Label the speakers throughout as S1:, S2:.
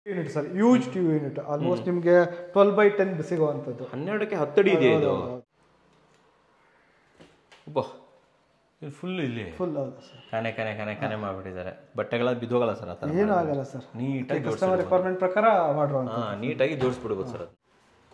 S1: Unit sir huge T unit almost ನಿಮಗೆ twelve by ten ಸಿಗುವಂಥದ್ದು
S2: ಹನ್ನೆರಡಕ್ಕೆ ಹತ್ತಡಿ ಇದೆ ಇದು ಒಬ್ಬ ಇದು ಫುಲ್ ಇಲ್ಲಿ
S1: ಫುಲ್ ಹೌದು ಸರ್
S2: ಕನೆ ಕನೆ ಕನೆ ಕನೆ ಮಾಡ್ಬಿಟ್ಟಿದ್ದಾರೆ ಬಟ್ಟೆಗಳ ಬಿದ್ದೋಗಲ್ಲ ಸರ್ ಆ ಥರ
S1: ಏನೂ ಆಗಲ್ಲ ಸರ್
S2: ನೀಟಾಗಿ
S1: ಕಸ್ಟಮರ್ ರಿಕ್ವೈರ್ಮೆಂಟ್ ಪ್ರಕಾರ ಮಾಡಿರುವಂಥ
S2: ಹಾಂ ನೀಟಾಗಿ ಜೋಡಿಸ್ಬಿಡ್ಬೋದು ಸರ್ ಅದು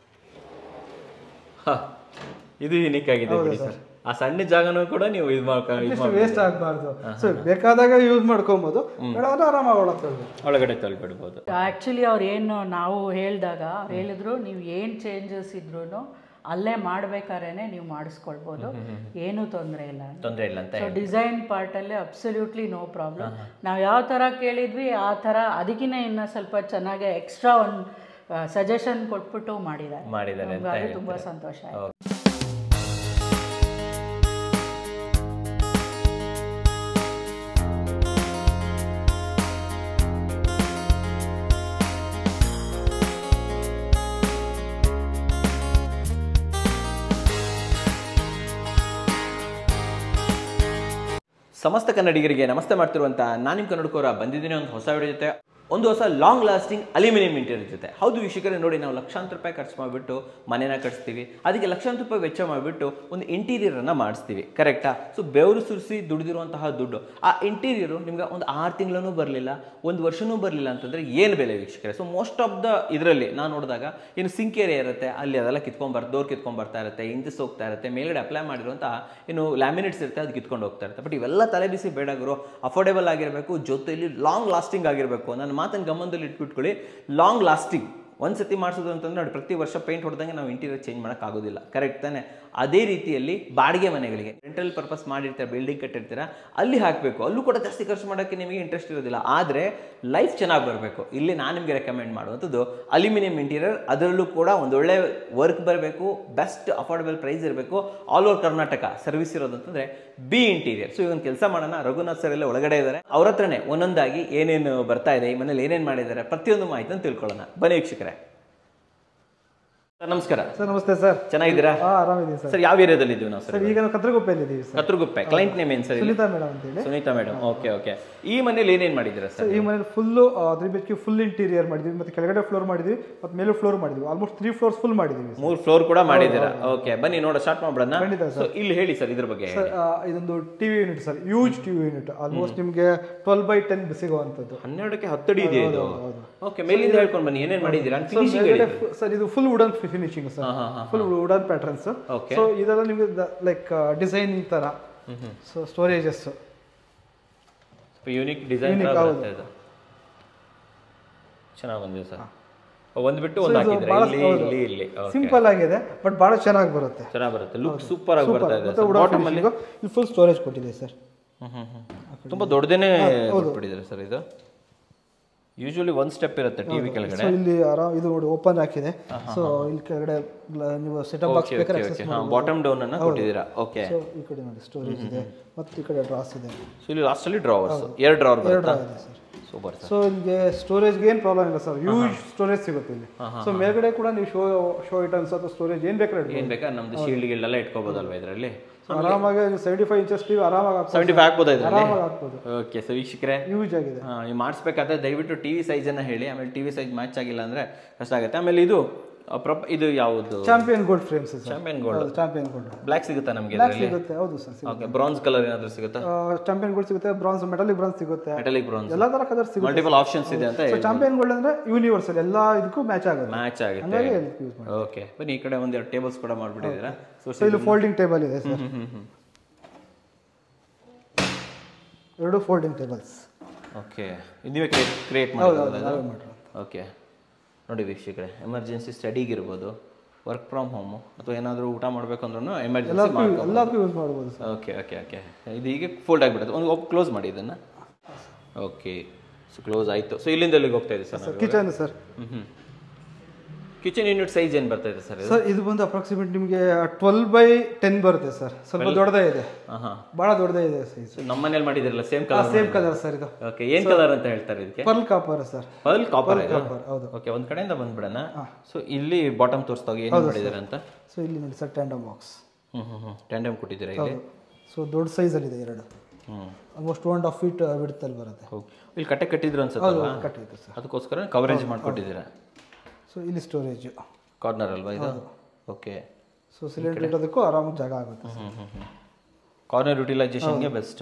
S2: ಹಾ, ಇದು ಯುನಿಕ್ ಆಗಿದೆ ಬಿಡಿ ಸರ್ ಆ ಸಣ್ಣ ಜಾಗನೂ ಕೂಡ ನೀವು ಇದು ಮಾಡ್ಕೊ ಇದು
S1: ಇಷ್ಟು ವೇಸ್ಟ್ ಆಗಬಾರ್ದು ಸೊ ಬೇಕಾದಾಗ ಯೂಸ್ ಮಾಡ್ಕೊಬೋದು ಬೇಡ ಅಂದ್ರೆ ಆರಾಮಾಗಿ ಒಳಗೆ
S2: ಒಳಗಡೆ ತೊಳ್ಬಿಡ್ಬೋದು
S3: ಆ್ಯಕ್ಚುಲಿ ಅವ್ರು ಏನು ನಾವು ಹೇಳಿದಾಗ ಅವ್ರು ಹೇಳಿದ್ರು ನೀವು ಏನು ಚೇಂಜಸ್ ಇದ್ರೂ ಅಲ್ಲೇ ಮಾಡ್ಬೇಕಾದ್ರೆ ನೀವು ಮಾಡಿಸ್ಕೊಳ್ಬೋದು ಏನೂ ತೊಂದರೆ ಇಲ್ಲ
S2: ತೊಂದರೆ ಇಲ್ಲ ಅಂತ
S3: ಸೊ ಡಿಸೈನ್ ಪಾರ್ಟಲ್ಲಿ ಅಬ್ಸಲ್ಯೂಟ್ಲಿ ನೋ ಪ್ರಾಬ್ಲಮ್ ನಾವು ಯಾವ ಥರ ಕೇಳಿದ್ವಿ ಆ ಥರ ಅದಕ್ಕಿಂತ ಇನ್ನೂ ಸ್ವಲ್ಪ ಚೆನ್ನಾಗಿ ಎಕ್ಸ್ಟ್ರಾ ಒಂದು ಸಜೆಷನ್ ಕೊಟ್ಬಿಟ್ಟು ಮಾಡಿದ್ದಾರೆ
S2: ಮಾಡಿದ್ದಾರೆ ಅಂತ
S3: ನಮ್ಗೆ ಅದು ತುಂಬ ಸಂತೋಷ ಆಯ್ತು
S2: ಸಮಸ್ತ ಕನ್ನಡಿಗರಿಗೆ ನಮಸ್ತೆ ಮಾಡ್ತಿರುವಂಥ ನಾನು ನಿಮ್ಮ ಕನ್ನಡಕೋರ ಬಂದಿದ್ದೀನಿ ಒಂದು ಹೊಸ ವಿಡಿಯೋ ಜೊತೆ ಒಂದು ಹೊಸ ಲಾಂಗ್ ಲಾಸ್ಟಿಂಗ್ ಅಲ್ಯೂಮಿನಿಯಂ ಇಂಟೀರಿಯರ್ ಜೊತೆ ಹೌದು ವೀಕ್ಷಕರೇ ನೋಡಿ ನಾವು ಲಕ್ಷಾಂತರ ರೂಪಾಯಿ ಖರ್ಚು ಮಾಡಿಬಿಟ್ಟು ಮನೇನ ಕಟ್ಸ್ತೀವಿ ಅದಕ್ಕೆ ಲಕ್ಷಾಂತರ ರೂಪಾಯಿ ವೆಚ್ಚ ಮಾಡಿಬಿಟ್ಟು ಒಂದು ಇಂಟೀರಿಯರನ್ನು ಮಾಡಿಸ್ತೀವಿ ಕರೆಕ್ಟಾ ಸೊ ಬೆವರು ಸುರಿಸಿ ದುಡಿದಿರುವಂತಹ ದುಡ್ಡು ಆ ಇಂಟೀರಿಯರು ನಿಮ್ಗೆ ಒಂದು ಆರು ತಿಂಗಳೂ ಬರಲಿಲ್ಲ ಒಂದು ವರ್ಷನೂ ಬರಲಿಲ್ಲ ಅಂತಂದರೆ ಏನು ಬೆಲೆ ವೀಕ್ಷಕರೇ ಸೊ ಮೋಸ್ಟ್ ಆಫ್ ದ ಇದರಲ್ಲಿ ನಾನು ನೋಡಿದಾಗ ಏನು ಸಿಂಕ್ ಏರಿಯಾ ಇರುತ್ತೆ ಅಲ್ಲಿ ಅದೆಲ್ಲ ಕಿತ್ಕೊಂಡ್ಬರ್ ಡೋರ್ ಕಿತ್ಕೊಂಡ್ ಬರ್ತಾ ಇರುತ್ತೆ ಇಂತಿಸ್ ಹೋಗ್ತಾ ಇರುತ್ತೆ ಮೇಲ್ಗಡೆ ಅಪ್ಲೈ ಮಾಡಿರುವಂತಹ ಏನು ಲ್ಯಾಮಿನೇಟ್ಸ್ ಇರುತ್ತೆ ಅದು ಕಿತ್ಕೊಂಡು ಹೋಗ್ತಾ ಇರುತ್ತೆ ಬಟ್ ಇವೆಲ್ಲ ತಲೆ ಬಿಸಿ ಬೇಡ ಗುರು ಅಫೋರ್ಡೆಬಲ್ ಆಗಿರಬೇಕು ಜೊತೆಯಲ್ಲಿ ಲಾಂಗ್ ಲಾಸ್ಟಿಂಗ್ ಆಗಿರಬೇಕು ನನ್ನ ಮಾತನ್ನು ಗಮನದಲ್ಲಿ ಇಟ್ಬಿಟ್ಕೊಳ್ಳಿ ಲಾಂಗ್ ಲಾಸ್ಟಿಂಗ್ ಒಂದು ಸತಿ ಮಾಡಿಸೋದು ಅಂತಂದ್ರೆ ನೋಡಿ ಪ್ರತಿ ವರ್ಷ ಪೇಂಟ್ ಹೊಡೆದಂಗೆ ನಾವು ಇಂಟೀರಿಯರ್ ಚೇಂಜ್ ಮಾಡೋಕ್ಕಾಗೋದಿಲ್ಲ ಕರೆಕ್ಟ್ ತಾನೆ ಅದೇ ರೀತಿಯಲ್ಲಿ ಬಾಡಿಗೆ ಮನೆಗಳಿಗೆ ರೆಂಟಲ್ ಪರ್ಪಸ್ ಮಾಡಿರ್ತೀರ ಬಿಲ್ಡಿಂಗ್ ಕಟ್ಟಿರ್ತೀರ ಅಲ್ಲಿ ಹಾಕಬೇಕು ಅಲ್ಲೂ ಕೂಡ ಜಾಸ್ತಿ ಖರ್ಚು ಮಾಡೋಕ್ಕೆ ನಿಮಗೆ ಇಂಟ್ರೆಸ್ಟ್ ಇರೋದಿಲ್ಲ ಆದರೆ ಲೈಫ್ ಚೆನ್ನಾಗಿ ಬರಬೇಕು ಇಲ್ಲಿ ನಾನು ನಿಮಗೆ ರೆಕಮೆಂಡ್ ಮಾಡುವಂಥದ್ದು ಅಲ್ಯೂಮಿನಿಯಂ ಇಂಟೀರಿಯರ್ ಅದರಲ್ಲೂ ಕೂಡ ಒಂದೊಳ್ಳೆ ವರ್ಕ್ ಬರಬೇಕು ಬೆಸ್ಟ್ ಅಫೋರ್ಡಬಲ್ ಪ್ರೈಸ್ ಇರಬೇಕು ಆಲ್ ಓವರ್ ಕರ್ನಾಟಕ ಸರ್ವಿಸ್ ಇರೋದು ಅಂತಂದರೆ ಬಿ ಇಂಟೀರಿಯರ್ ಸೊ ಇವನ್ ಕೆಲಸ ಮಾಡೋಣ ರಘುನಾಥ್ ಸರ್ ಎಲ್ಲ ಒಳಗಡೆ ಇದ್ದಾರೆ ಅವ್ರ ಹತ್ರನೇ ಒಂದೊಂದಾಗಿ ಏನೇನು ಬರ್ತಾ ಇದೆ ಈ ಮನೇಲಿ ಏನೇನು ಮಾಡಿದ್ದಾರೆ ಪ್ರತಿಯೊಂದು ಮಾಹಿತಿಯನ್ನು ತಿಳ್ಕೊಳ್ಳೋಣ ಬನ್ನಿ ವೀಕ್ಷಕರೇ ಸರ್ ನಮಸ್ಕಾರ
S1: ಸರ್ ನಮಸ್ತೆ ಸರ್
S2: ಚೆನ್ನಾಗಿದ್ದೀರಾ
S1: ಹಾಂ ಆರಾಮಿದ್ದೀನಿ ಸರ್
S2: ಸರ್ ಯಾವ ಏರಿಯಾದಲ್ಲಿ ಇದ್ದೀವಿ ನಾವು ಸರ್
S1: ಸರ್ ಈಗ ನಾವು ಕತ್ರಗುಪ್ಪೆಯಲ್ಲಿ ಇದ್ದೀವಿ ಸರ್
S2: ಕತ್ರಗುಪ್ಪೆ ಕ್ಲೈಂಟ್ ನೇಮ್ ಏನು ಸರ್ ಇಲ್ಲಿ?
S1: ಸುನೀತಾ ಮೇಡಮ್ ಅಂತೇಳಿ
S2: ಸುನೀತಾ ಮೇಡಮ್ ಓಕೆ ಓಕೆ ಈ ಮನೇಲಿ ಏನೇನು ಮಾಡಿದ್ದೀರಾ ಸರ್
S1: ಸರ್ ಈ ಮನೇಲಿ full three B H full interior ಮಾಡಿದ್ವಿ ಮತ್ತೆ ಕೆಳಗಡೆ ಫ್ಲೋರ್ ಮಾಡಿದ್ವಿ ಮತ್ತೆ ಮೇಲೆ ಫ್ಲೋರ್ ಮಾಡಿದ್ವಿ ಆಲ್ಮೋಸ್ಟ್ ತ್ರೀ ಫ್ಲೋರ್ಸ್ ಫುಲ್ ಮಾಡಿದ್ವಿ
S2: ಮೂರು ಫ್ಲೋರ್ ಕೂಡ ಮಾಡಿದ್ದೀರಾ ಓಕೆ ಬನ್ನಿ ನೋಡ ಸ್ಟಾರ್ಟ್ ಮಾಡ್ಬಿಡೋಣ
S1: ಖಂಡಿತ
S2: ಸೊ ಇಲ್ಲಿ ಹೇಳಿ ಸರ್ ಇದ್ರ ಬಗ್ಗೆ
S1: ಸರ್ ಆ, ಇದೊಂದು TV unit sir huge TV unit almost ನಿಮಗೆ ಟ್ವೆಲ್ ಬೈ ಟೆನ್ ಸಿಗುವಂಥದ್ದು
S2: ಹನ್ನೆರಡಕ್ಕೆ ಹತ್ತಡಿ ಇದೆ ಇದು ಓಕೆ ಮೇಲಿಂದ ಹೇಳ್ಕೊಂಡು ಬನ್ನಿ ಏನೇನು ಮಾಡಿದ್ದೀರಾ ಫಿನಿಶಿಂಗ್ ಹೇಳಿ
S1: ಸರ್ ಇದು full wooden finishing sir full wooden patterns
S2: Okay.
S1: So ಇದೆಲ್ಲ ನಿಮಗೆ ಲೈಕ್ ಡಿಸೈನಿಂಗ್ ತರ ಸೊ ಸ್ಟೋರೇಜಸ್
S2: ಯೂನಿಕ್ ಡಿಸೈನ್ ಬರುತ್ತೆ ಇದು ಚೆನ್ನಾಗಿ ಬಂದಿದೆ ಸರ್ ಒಂದು ಬಿಟ್ಟು ಒಂದು ಹಾಕಿದ್ರೆ ಇಲ್ಲಿ ಇಲ್ಲಿ ಇಲ್ಲಿ ಓಕೆ
S1: ಸಿಂಪಲ್ ಆಗಿದೆ ಬಟ್ ಬಹಳ ಚೆನ್ನಾಗಿ ಬರುತ್ತೆ
S2: ಚೆನ್ನಾಗಿ ಬರುತ್ತೆ ಲುಕ್ ಸೂಪರ್ ಆಗಿ ಬರ್ತಾ ಇದೆ
S1: ಮತ್ತೆ ವುಡನ್
S2: ಬಾಟಮ್ ಅಲ್ಲಿ
S1: ಇಲ್ಲಿ ಫುಲ್ ಸ್ಟೋರೇಜ್ ಕೊಟ್ಟಿದೆ ಸರ್
S2: ಹ್ಮ್ ಹ್ಮ್ ಹ್ಮ್ ತುಂಬಾ ದೊಡ್ಡದೇನೆ ಕೊಟ್ಬಿಟ್ಟಿದ್ದಾರೆ ಸರ್ ಇದು ಯೂಶುವಲಿ ಒಂದು ಸ್ಟೆಪ್ ಇರುತ್ತೆ ಟಿವಿ ಕೆಳಗಡೆ
S1: ಸೊ ಇಲ್ಲಿ ಆರಾಮ್ ಇದು ನೋಡಿ ಓಪನ್ ಹಾಕಿದೆ ಸೊ ಇಲ್ಲಿ ಕೆಳಗಡೆ ಗ್ಲ- ನೀವು ಸೆಟಪ್ ಬಾಕ್ಸ್
S2: ಓಕೆ
S1: ಬೇಕಾದ್ರೆ
S2: okay
S1: access
S2: okay bottom down ಅನ್ನ ಕೊಟ್ಟಿದ್ದೀರಾ ಓಕೆ
S1: ಸೊ ಈ ಕಡೆ ನೋಡಿ ಸ್ಟೋರೇಜ್ ಇದೆ ಮತ್ತೆ ಈ ಕಡೆ ಡ್ರಾಸ್ ಇದೆ
S2: ಸೊ ಇಲ್ಲಿ ಲಾಸ್ಟ್ ಅಲ್ಲಿ ಡ್ರಾವರ್ಸ್ ಎರಡು ಡ್ರಾವರ್ ಬರುತ್ತಾ
S1: ಇದೆ ಸರ್
S2: ಸೂಪರ್ ಸರ್
S1: ಸೊ ನಿಮಗೆ ಸ್ಟೋರೇಜ್ಗೆ ಏನು ಪ್ರಾಬ್ಲಮ್ ಇಲ್ಲ ಸರ್ ಯೂಸ್ ಸ್ಟೋರೇಜ್ ಸಿಗುತ್ತೆ ಇಲ್ಲಿ ಸೊ ಮೇಲ್ಗಡೆ ಕೂಡ ನೀವು ಶೋ ಶೋ ಐಟಮ್ಸ್ ಅಥವಾ ಸ್ಟೋರೇಜ್ ಏನು ಬೇಕಾದ್ರೆ ಇಡ್ಬೋದು.
S2: ಏನ್ ಬೇಕಾ ನಮ್ದು ಶೀಲ್ಡ್ ಗಿಲ್ಡ್ ಎಲ್ಲ ಇಟ್ಕೋಬೋದಲ್ವಾ ಇದರಲ್ಲಿ
S1: So ಆರಾಮಾಗಿ ಸೆವೆಂಟಿ ಫೈವ್ ಇಂಚಸ್ ಟಿವಿ ಆರಾಮಾಗಿ ಹಾಕ್ಬೋದು
S2: ಸೆವೆಂಟಿ ಫೈವ್ ಹಾಕ್ಬೋದಾ ಇದರಲ್ಲಿ
S1: ಆರಾಮಾಗಿ ಹಾಕ್ಬೋದು
S2: ಓಕೆ ಸೊ ವೀಕ್ಷಕರೇ
S1: ಯೂಸ್ ಆಗಿದೆ
S2: ಆ, ನೀವು ಮಾಡಿಸ್ಬೇಕಾದ್ರೆ ದಯವಿಟ್ಟು ಟಿ ವಿ ಸೈಜನ್ನು ಹೇಳಿ ಆಮೇಲೆ ಟಿ ವಿ ಸೈಜ್ ಮ್ಯಾಚ್ ಆಗಿಲ್ಲ ಅಂದರೆ ಕಷ್ಟ ಆಗುತ್ತೆ ಆಮೇಲೆ ಇದು ಆ, ಪ್ರೊಪ್ ಇದು ಯಾವುದು
S1: champion gold frames sir
S2: champion gold
S1: champion gold
S2: black ಸಿಗುತ್ತಾ ನಮಗೆ ಇದರಲ್ಲಿ
S1: ಸಿಗುತ್ತೆ ಹೌದು ಸರ್
S2: ಓಕೆ ಬ್ರಾನ್ಸ್ ಕಲರ್ ಏನಾದರೂ ಸಿಗುತ್ತಾ
S1: ಚಾಂಪಿಯನ್ ಗೋಲ್ಡ್ ಸಿಗುತ್ತೆ ಬ್ರಾನ್ಸ್ ಮೆಟಾಲಿಕ್ ಬ್ರಾನ್ಸ್ ಸಿಗುತ್ತೆ
S2: ಮೆಟಲಿಕ್ ಬ್ರಾನ್ಸ್
S1: ಎಲ್ಲ ತರ ಕಲರ್ ಸಿಗುತ್ತೆ
S2: ಮಲ್ಟಿಪಲ್ ಆಪ್ಷನ್ಸ್ ಇದೆ ಅಂತ
S1: ಸೊ ಚಾಂಪಿಯನ್ ಗೋಲ್ಡ್ ಅಂದ್ರೆ ಯೂನಿವರ್ಸಲ್ ಎಲ್ಲ ಇದಕ್ಕೂ ಮ್ಯಾಚ್ ಆಗುತ್ತೆ
S2: ಮ್ಯಾಚ್ ಆಗುತ್ತೆ
S1: ಹಂಗಾಗಿ ಅದಕ್ಕೆ ಯೂಸ್ ಮಾಡಿ
S2: ಓಕೆ ಬನ್ನಿ ಈ ಕಡೆ ಒಂದೆರಡು ಟೇಬಲ್ಸ್ ಕೂಡ ಮಾಡ್ಬಿಟ್ಟಿದ್ದೀರಾ ಸೊ
S1: ಸೊ ಇಲ್ಲಿ ಫೋಲ್ಡಿಂಗ್ ಟೇಬಲ್ ಇದೆ ಸರ್ ಎರಡು ಫೋಲ್ಡಿಂಗ್ ಟೇಬಲ್ಸ್
S2: ಓಕೆ ನೀವೇ ಕ್ರಿಯೇಟ್ ಕ್ರಿಯೇಟ್ ಮಾಡೋದು ಓಕೆ ನೋಡಿ ವೀಕ್ಷಕರೇ ಎಮರ್ಜೆನ್ಸಿ ಸ್ಟಡಿಗಿರ್ಬೋದು ವರ್ಕ್ ಫ್ರಮ್ ಹೋಮು ಅಥವಾ ಏನಾದರೂ ಊಟ ಮಾಡಬೇಕು ಅಂದ್ರೂ ಎಮರ್ಜೆನ್ಸಿ ಮಾಡ್ಕೊ
S1: ಎಲ್ಲದಕ್ಕೂ ಯೂಸ್ ಮಾಡ್ಬೋದು ಸರ್
S2: ಓಕೆ ಓಕೆ ಓಕೆ ಇದು ಹೀಗೆ ಫೋಲ್ಡ್ ಆಗಿಬಿಡುತ್ತೆ ಒಂದು ಕ್ಲೋಸ್ ಮಾಡಿ ಇದನ್ನು ಓಕೆ ಸೊ ಕ್ಲೋಸ್ ಆಯಿತು ಸೊ ಇಲ್ಲಿಂದ ಎಲ್ಲಿಗೆ ಹೋಗ್ತಾ ಇದೆ ಸರ್ ನಾವು
S1: ಕಿಚನ್ ಸರ್
S2: ಹ್ಞೂ ಹ್ಞೂ ಕಿಚನ್ ಯೂನಿಟ್ ಸೈಜ್ ಏನು ಬರ್ತಾ ಇದೆ ಸರ್ ಇದು
S1: ಸರ್ ಇದು ಬಂದು ಅಪ್ರಾಕ್ಸಿಮೇಟ್ ನಿಮಗೆ ಟ್ವೆಲ್ ಬೈ ಟೆನ್ ಬರುತ್ತೆ ಸರ್ ಸ್ವಲ್ಪ ದೊಡ್ಡದೇ ಇದೆ
S2: ಹಾಂ ಹಾಂ
S1: ಬಹಳ ದೊಡ್ಡದೇ ಇದೆ ಸೈಜ್
S2: ಸೊ ನಮ್ಮ ಮನೇಲಿ ಮಾಡಿದಿರಲ್ಲ same colour
S1: same colour sir ಇದು
S2: ಓಕೆ ಏನು ಕಲರ್ ಅಂತ ಹೇಳ್ತಾರೆ ಇದಕ್ಕೆ
S1: pearl copper sir
S2: pearl copper
S1: copper ಹೌದು
S2: ಓಕೆ ಒಂದು ಕಡೆಯಿಂದ ಬಂದ್ಬಿಡೋಣ ಸೊ ಇಲ್ಲಿ ಬಾಟಮ್ ತೋರಿಸ್ದಾಗ ಏನು ಮಾಡಿದ್ದಾರೆ ಅಂತ
S1: ಸೊ ಇಲ್ಲಿ ನೋಡಿ ಸರ್ ಟ್ಯಾಂಡಮ್ ಬಾಕ್ಸ್
S2: ಹ್ಞೂ ಹ್ಞೂ ಹ್ಞೂ ಟ್ಯಾಂಡಮ್ ಕೊಟ್ಟಿದ್ದೀರಾ ಇಲ್ಲಿ
S1: ಸೊ ದೊಡ್ಡ ಸೈಜಲ್ಲಿ ಇದೆ ಎರಡು
S2: ಹ್ಞೂ
S1: almost two and half feet ಬಿಡ್ತಲ್ಲಿ ಬರುತ್ತೆ
S2: ಹೋಗಿ ಇಲ್ಲಿ ಕಟ್ಟೆ ಕಟ್ಟಿದ್ರು ಅನ್ಸುತ್ತಲ್ವಾ
S1: ಕಟ್ಟಿತ್ತು ಸರ್
S2: ಅದಕ್ಕೋಸ್ಕರ ಕವರೇಜ್ ಮಾಡಿಕೊಟ್ಟಿದ್ದೀರಾ
S1: ಸೊ ಇಲ್ಲಿ ಸ್ಟೋರೇಜು
S2: ಕಾರ್ನರ್ ಅಲ್ವಾ ಇದು ಓಕೆ
S1: ಸೊ ಸಿಲಿಂಡರ್ ಇಡೋದಕ್ಕೂ ಆರಾಮಾಗಿ ಜಾಗ ಆಗುತ್ತೆ
S2: ಹ್ಞೂ ಹ್ಞೂ ಹ್ಞೂ ಕಾರ್ನರ್ ಯುಟಿಲೈಸೇಷನ್ಗೆ ಬೆಸ್ಟ್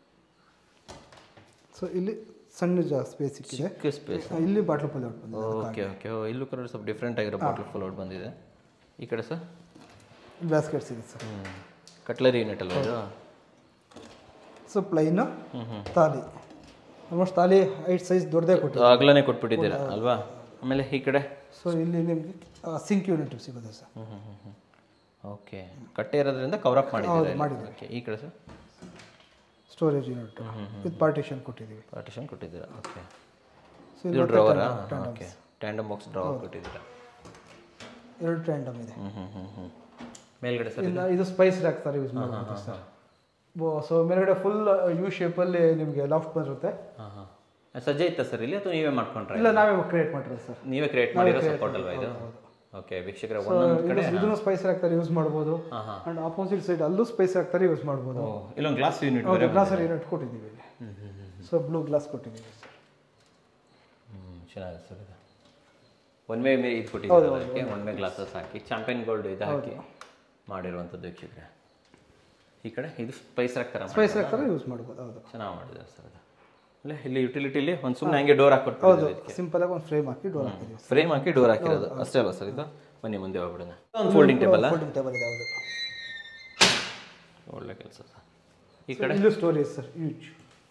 S1: ಸೊ ಇಲ್ಲಿ ಸಣ್ಣ ಜಾ ಸ್ಪೇಸ್ ಸಿಕ್ಕಿದೆ
S2: ಚಿಕ್ಕ ಸ್ಪೇಸ್
S1: ಆ, ಇಲ್ಲಿ ಬಾಟ್ಲು ಪಲ್ಯ ಔಟ್ ಬಂದಿದೆ
S2: ಓಕೆ ಓಕೆ ಓ ಇಲ್ಲೂ ಕಲರ್ ಸ್ವಲ್ಪ ಡಿಫ್ರೆಂಟ್ ಆಗಿರೋ ಬಾಟಲ್ ಫುಲ್ ಔಟ್ ಬಂದಿದೆ ಈ ಕಡೆ ಸರ್
S1: ಬ್ಯಾಸ್ಕೆಟ್ ಸಿಗುತ್ತೆ ಸರ್
S2: ಹ್ಞೂ ಕಟ್ಲರಿ ಯೂನಿಟ್ ಅಲ್ವಾ ಇದು
S1: so plain thali almost thali height size ದೊಡ್ಡದೇ ಕೊಟ್ಟು
S2: ಅಗಲನೇ ಕೊಟ್ಬಿಟ್ಟಿದ್ದೀರಾ ಅಲ್ವಾ ಆಮೇಲೆ ಈ ಕಡೆ
S1: ಸೊ ಇಲ್ಲಿ ನಿಮಗೆ ಸಿಂಕ್ ಯೂನಿಟ್ ಸಿಗುತ್ತೆ ಸರ್
S2: ಹ್ಞೂ ಹ್ಞೂ ಹ್ಞೂ ಹ್ಞೂ ಓಕೆ ಕಟ್ಟೆ ಇರೋದ್ರಿಂದ ಕವರ್ ಅಪ್ ಮಾಡಿದ್ದೀರಾ ಓಕೆ ಈ ಕಡೆ sir
S1: storage unit with partition ಕೊಟ್ಟಿದ್ದೀವಿ
S2: ಪಾರ್ಟಿಷನ್ ಕೊಟ್ಟಿದ್ದೀರಾ ಓಕೆ
S1: ಸೊ
S2: ಇದು ಡ್ರವರಾ ಓಕೆ ಟ್ಯಾಂಡಮ್ ಬಾಕ್ಸ್ ಡ್ರವರ್ ಕೊಟ್ಟಿದ್ದೀರಾ
S1: ಎರಡು ಟ್ಯಾಂಡಮ್ ಇದೆ
S2: ಹ್ಞೂ ಹ್ಞೂ ಹ್ಞೂ ಹ್ಞೂ ಮೇಲ್ಗಡೆ ಸರ್
S1: ಇಲ್ಲ ಇದು ಸ್ಪೈಸ್ ರ್ಯಾಕ್ ಸರ್ ಯೂಸ್ ಮಾಡ್ಬೋದು ಸರ್ ಸೊ ಮೇಲ್ಗಡೆ ಫುಲ್ ಯು ಶೇಪಲ್ಲಿ ನಿಮಗೆ ಲಾಫ್ಟ್ ಬರುತ್ತೆ
S2: ಹಾಂ ಹಾಂ ಸಜ್ಜೆ ಇತ್ತಾ ಸರ್ ಇಲ್ಲಿ ಅಥವಾ ನೀವೇ ಮಾಡ್ಕೊಂಡ್ರೆ
S1: ಇಲ್ಲ ನಾವೇ ಕ್ರಿಯೇಟ್ ಮಾಡಿರೋದು ಸರ್
S2: ನೀವೇ ಕ್ರಿಯೇಟ್ ಮಾಡಿರೋ ಸಪೋರ್ಟ್ ಅಲ್ವಾ ಇದು ಓಕೆ ವೀಕ್ಷಕರ ಒಂದೊಂದು ಕಡೆ
S1: ಇದನ್ನು ಸ್ಪೈಸ್ ರ್ಯಾಕ್ ಥರ ಯೂಸ್ ಮಾಡ್ಬೋದು
S2: ಹಾಂ ಹಾಂ
S1: ಅಂಡ್ ಆಪೋಸಿಟ್ ಸೈಡ್ ಅಲ್ಲೂ ಸ್ಪೈಸ್ ರ್ಯಾಕ್ ಥರ ಯೂಸ್ ಮಾಡ್ಬೋದು
S2: ಓ ಇಲ್ಲೊಂದು ಗ್ಲಾಸ್ ಯೂನಿಟ್
S1: ಹೌದು ಗ್ಲಾಸರ್ ಯೂನಿಟ್ ಕೊಟ್ಟಿದ್ದೀವಿ ಇಲ್ಲಿ ಸೊ ಬ್ಲೂ ಗ್ಲಾಸ್ ಕೊಟ್ಟಿದ್ದೀವಿ ಸರ್
S2: ಹ್ಞೂ ಚೆನ್ನಾಗಿದೆ ಸರ್ ಇದು ಒನ್ ಮೇ ಮೇ ಇದು ಕೊಟ್ಟಿದ್ದಾರೆ ಅದಕ್ಕೆ ಒನ್ ಮೇ ಗ್ಲಾಸಸ್ ಹಾಕಿ ಚಾಂಪಿಯನ್ ಗೋಲ್ಡ್ ಇದು ಹಾಕಿ ಮಾಡಿರುವಂಥದ್ದು ವೀಕ್ಷಕರೇ ಈ ಕಡೆ ಇದು ಸ್ಪೈಸ್ ಹಾಕ್ತಾರ
S1: ಸ್ಪೈಸ್ ರ್ಯಾಕ್ ಥರ ಯೂಸ್ ಮಾಡ್ಬೋದು ಹೌದು
S2: ಚೆನ್ನಾಗಿ ಮಾಡಿದ್ದಾರೆ ಸರ್ ಅದು ಅಲ್ಲೇ ಇಲ್ಲಿ ಯುಟಿಲಿಟಿಲಿ ಒಂದು ಸುಮ್ಮನೆ ಹಂಗೆ ಡೋರ್ ಹಾಕೊಟ್ಟು
S1: ಸಿಂಪಲ್ ಆಗಿ ಒಂದು ಫ್ರೇಮ್ ಹಾಕಿ ಡೋರ್ ಹಾಕಿದ್ದೀವಿ
S2: ಫ್ರೇಮ್ ಹಾಕಿ ಡೋರ್ ಹಾಕಿರೋದು ಅಷ್ಟೇ ಅಲ್ವಾ ಸರ್ ಇದು ಬನ್ನಿ ಮುಂದೆ ಹೋಗ್ಬಿಡೋಣ ಒಂದು ಫೋಲ್ಡಿಂಗ್ ಟೇಬಲ್
S1: ಫೋಲ್ಡಿಂಗ್ ಟೇಬಲ್ ಇದೆ ಹೌದು
S2: ಒಳ್ಳೆ ಕೆಲಸ ಸರ್ ಈ ಕಡೆ
S1: ಇಲ್ಲೂ ಸ್ಟೋರೇಜ್ ಸರ್ ಯೂಜ್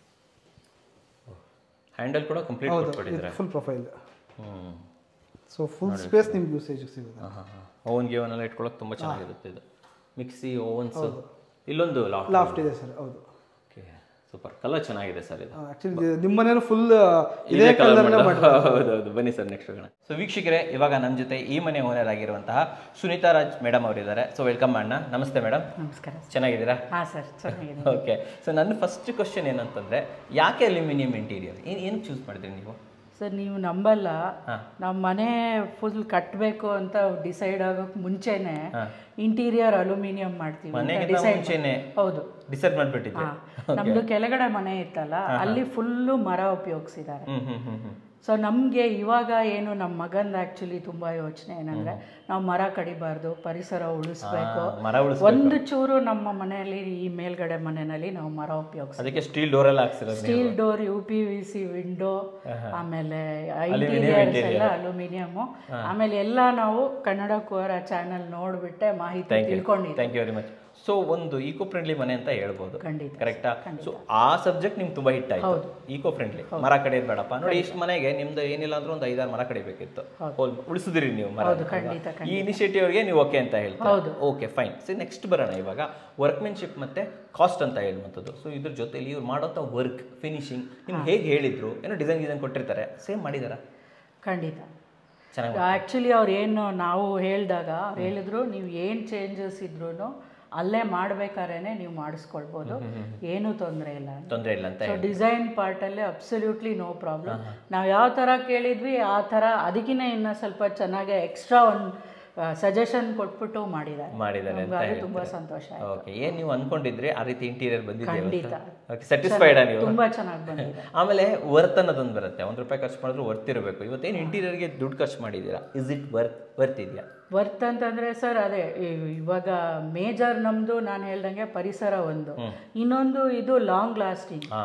S2: ಹ್ಯಾಂಡಲ್ ಕೂಡ ಕಂಪ್ಲೀಟ್ ಕೊಟ್ಬಿಟ್ಟಿದ್ದಾರೆ
S1: ಫುಲ್ ಪ್ರೊಫೈಲ್
S2: ಹ್ಞೂ
S1: ಸೊ ಫುಲ್ ಸ್ಪೇಸ್ ನಿಮ್ಗೆ ಯೂಸೇಜ್ ಸಿಗುತ್ತೆ
S2: ಹಾಂ ಹಾಂ ಹಾಂ ಓವನ್ ಗೀವನ್ ಇಟ್ಕೊಳ್ಳೋಕೆ ತುಂಬ ಚೆನ್ನಾಗಿರುತ್ತೆ ಇದು ಮಿಕ್ಸಿ ಓವನ್ಸ್ ಇಲ್ಲೊಂದು ಲಾಫ್ಟ್
S1: ಲಾಫ್ಟ್ ಇದೆ ಸರ್ ಹೌದು
S2: ಓಕೆ ಸೂಪರ್ ಕಲರ್ ಚೆನ್ನಾಗಿದೆ ಸರ್ ಇದು
S1: ಆಕ್ಚುಲಿ ನಿಮ್ಮ ಮನೇನು ಫುಲ್ ಇದೇ
S2: ಇದೇ ಕಲರ್
S1: ಕಲರ್
S2: ಹೌದೌದು ಬನ್ನಿ ಸರ್ ನೆಕ್ಸ್ಟ್ ಹೋಗೋಣ ಸೊ ವೀಕ್ಷಕರೇ ಇವಾಗ ನಮ್ಮ ಜೊತೆ ಈ ಮನೆ ಓನರ್ ಆಗಿರುವಂತಹ ಸುನೀತಾ ರಾಜ್ ಮೇಡಮ್ ಅವರಿದ್ದಾರೆ ಸೊ ವೆಲ್ಕಮ್ ಅಣ್ಣ ನಮಸ್ತೆ ಮೇಡಮ್
S3: ನಮಸ್ಕಾರ
S2: ಚೆನ್ನಾಗಿದ್ದೀರಾ
S3: ಹಾಂ ಸರ್ ಚೆನ್ನಾಗಿದೆ
S2: ಓಕೆ ಸೊ ನನ್ನ ಫಸ್ಟ್ ಕ್ವಶನ್ ಏನಂತಂದ್ರೆ ಯಾಕೆ ಅಲ್ಯೂಮಿನಿಯಂ ಇಂಟೀರಿಯರ್ ಏನು ಏನು ಚೂಸ್ ಮಾಡಿದ್ರಿ ನೀವು
S3: ಸರ್ ನೀವು ನಂಬಲ್ಲ
S2: ಹಾ.
S3: ನಮ್ಮ ಮನೆ ಫುಲ್ ಕಟ್ಟಬೇಕು ಅಂತ ಡಿಸೈಡ್ ಆಗೋಕೆ ಮುಂಚೆನೆ ಇಂಟೀರಿಯರ್ ಅಲ್ಯೂಮಿನಿಯಂ ಮಾಡ್ತೀವಿ ಅಂತ
S2: ಮನೆಗಿಂತ
S3: decide
S2: ಮುಂಚೆನೆ
S3: ಹೌದು
S2: ಡಿಸೈಡ್ ಮಾಡಿಬಿಟ್ಟಿದ್ದೆ
S3: ಹಾ. ನಮ್ದು ಕೆಳಗಡೆ ಮನೆ ಇತ್ತಲ್ಲ ಅಲ್ಲಿ ಫುಲ್ಲು ಮರ ಉಪಯೋಗಿಸಿದ್ದಾರೆ
S2: ಹ್ಮ್ ಹ್ಮ್ ಹ್ಮ್ ಹ್ಮ್
S3: ಸೊ ನಮಗೆ ಇವಾಗ ಏನು ನಮ್ಮ ಮಗಂದು ಆ್ಯಕ್ಚುಲಿ ತುಂಬ ಯೋಚನೆ ಏನಂದರೆ ನಾವು ಮರ ಕಡಿಬಾರ್ದು ಪರಿಸರ ಉಳಿಸ್ಬೇಕು
S2: ಆ, ಮರ ಉಳಿಸ್
S3: ಒಂದು ಚೂರು ನಮ್ಮ ಮನೆಯಲ್ಲಿ ಈ ಮೇಲ್ಗಡೆ ಮನೆಯಲ್ಲಿ ನಾವು ಮರ ಉಪಯೋಗಿಸ್ತೀವಿ
S2: ಅದಕ್ಕೆ ಸ್ಟೀಲ್ ಡೋರ್ ಎಲ್ಲ ಹಾಕ್ಸಿರೋದು
S3: steel door U P V C window ಆಮೇಲೆ ಇಂಟೀರಿಯರ್ಸ್ ಎಲ್ಲ ಅಲ್ಯೂಮಿನಿಯಮ್ಮು ಆಮೇಲೆ ಎಲ್ಲ ನಾವು ಕನ್ನಡ ಕೋರ ಚಾನಲ್ ನೋಡ್ಬಿಟ್ಟೆ ಮಾಹಿತಿ ತಿಳ್ಕೊಂಡಿದ್ದೆ
S2: thank you very much so ಒಂದು ಈಕೋ ಫ್ರೆಂಡ್ಲಿ ಮನೆ ಅಂತ ಹೇಳ್ಬೋದು
S3: ಖಂಡಿತ
S2: ಕರೆಕ್ಟಾ ಸೊ ಆ ಸಬ್ಜೆಕ್ಟ್ ನಿಮ್ಗೆ ತುಂಬಾ ಹಿಟ್ ಆಯ್ತು ಈಕೋ ಫ್ರೆಂಡ್ಲಿ ಮರ ಕಡಿಯೋದು ಬೇಡಪ್ಪ ನೋಡಿ ಇಷ್ಟು ಮನೆಗೆ ನಿಮ್ದು ಏನಿಲ್ಲ ಅಂದ್ರೂ ಒಂದು ಐದಾರು ಮರ ಕಡಿಬೇಕಿತ್ತು ಹೋಲ್ ಉಳಿಸಿದ್ರಿ ನೀವು ಮರ
S3: ಹೌದು ಖಂಡಿತ
S2: ಈ ಇನಿಷಿಯೇಟಿವ್ ಅವ್ರಿಗೆ ನೀವು ಓಕೆ ಅಂತ ಹೇಳ್ತೀರಾ
S3: ಹೌದು.
S2: ಓಕೆ ಫೈನ್ ಸೊ ನೆಕ್ಸ್ಟ್ ಬರೋಣ ಇವಾಗ ವರ್ಕ್ಮೆನ್ಶಿಪ್ ಮತ್ತೆ ಕಾಸ್ಟ್ ಅಂತ ಹೇಳುವಂಥದ್ದು ಸೊ ಇದ್ರ ಜೊತೆಲಿ ಇವ್ರು ಮಾಡೋಂಥ ವರ್ಕ್ ಫಿನಿಶಿಂಗ್ ನಿಮ್ಗೆ ಹೇಗೆ ಹೇಳಿದ್ರು ಏನೋ ಡಿಸೈನ್ ಡಿಸೈನ್ ಕೊಟ್ಟಿರ್ತಾರೆ ಸೇಮ್ ಮಾಡಿದಾರ
S3: ಖಂಡಿತ
S2: ಚೆನ್ನಾಗಿ
S3: ಆ್ಯಕ್ಚುಲಿ ಅವ್ರು ಏನು ನಾವು ಹೇಳಿದಾಗ ಅವ್ರು ಹೇಳಿದ್ರು ನೀವು ಏನು ಚೇಂಜಸ್ ಇದ್ರೂ ಅಲ್ಲೇ ಮಾಡ್ಬೇಕಾದ್ರೆ ನೀವು ಮಾಡಿಸ್ಕೊಳ್ಬೋದು ಏನೂ ತೊಂದರೆ ಇಲ್ಲ ಅಂತ.
S2: ತೊಂದರೆ ಇಲ್ಲ ಅಂತ
S3: ಸೊ ಡಿಸೈನ್ ಪಾರ್ಟಲ್ಲಿ ಅಬ್ಸಲ್ಯೂಟ್ಲಿ ನೋ ಪ್ರಾಬ್ಲಮ್ ನಾವು ಯಾವ ಥರ ಕೇಳಿದ್ವಿ ಆ ಥರ ಅದಕ್ಕಿಂತ ಇನ್ನೂ ಸ್ವಲ್ಪ ಚೆನ್ನಾಗಿ ಎಕ್ಸ್ಟ್ರಾ ಒಂದು ಸಜೆಷನ್ ಕೊಟ್ಬಿಟ್ಟು ಮಾಡಿದ್ದಾರೆ
S2: ಮಾಡಿದ್ದಾರೆ
S3: ನಮ್ಗೆ ಅದು ತುಂಬ ಸಂತೋಷ ಆಯ್ತು
S2: ಓಕೆ ಏನ್ ನೀವು ಅನ್ಕೊಂಡಿದ್ರಿ ಆ ರೀತಿ ಇಂಟೀರಿಯರ್ ಬಂದಿದೆ
S3: ಖಂಡಿತ.
S2: ಓಕೆ ಸ್ಯಾಟಿಸ್ಫೈಡ್ ನೀವು
S3: ತುಂಬ ಚೆನ್ನಾಗಿ ಬಂದಿದೆ
S2: ಆಮೇಲೆ ವರ್ತ್ ಅನ್ನೋದೊಂದು ಬರುತ್ತೆ ಒಂದು ರೂಪಾಯಿ ಖರ್ಚು ಮಾಡಿದ್ರು ವರ್ತ್ ಇರಬೇಕು ಇವತ್ತೇನು ಇಂಟೀರಿಯರ್ಗೆ ದುಡ್ಡು ಖರ್ಚು ಮಾಡಿದ್ದೀರಾ ಇಸ್ ಇಟ್ ವರ್ತ್ ವರ್ತ್ ಇದೆಯಾ
S3: ವರ್ತ್ ಅಂತಂದ್ರೆ ಸರ್ ಅದೇ ಈ- ಇವಾಗ ಮೇಜರ್ ನಮ್ದು ನಾನು ಹೇಳ್ದಂಗೆ ಪರಿಸರ ಒಂದು ಇನ್ನೊಂದು ಇದು ಲಾಂಗ್ ಲಾಸ್ಟಿಂಗ್
S2: ಹಾ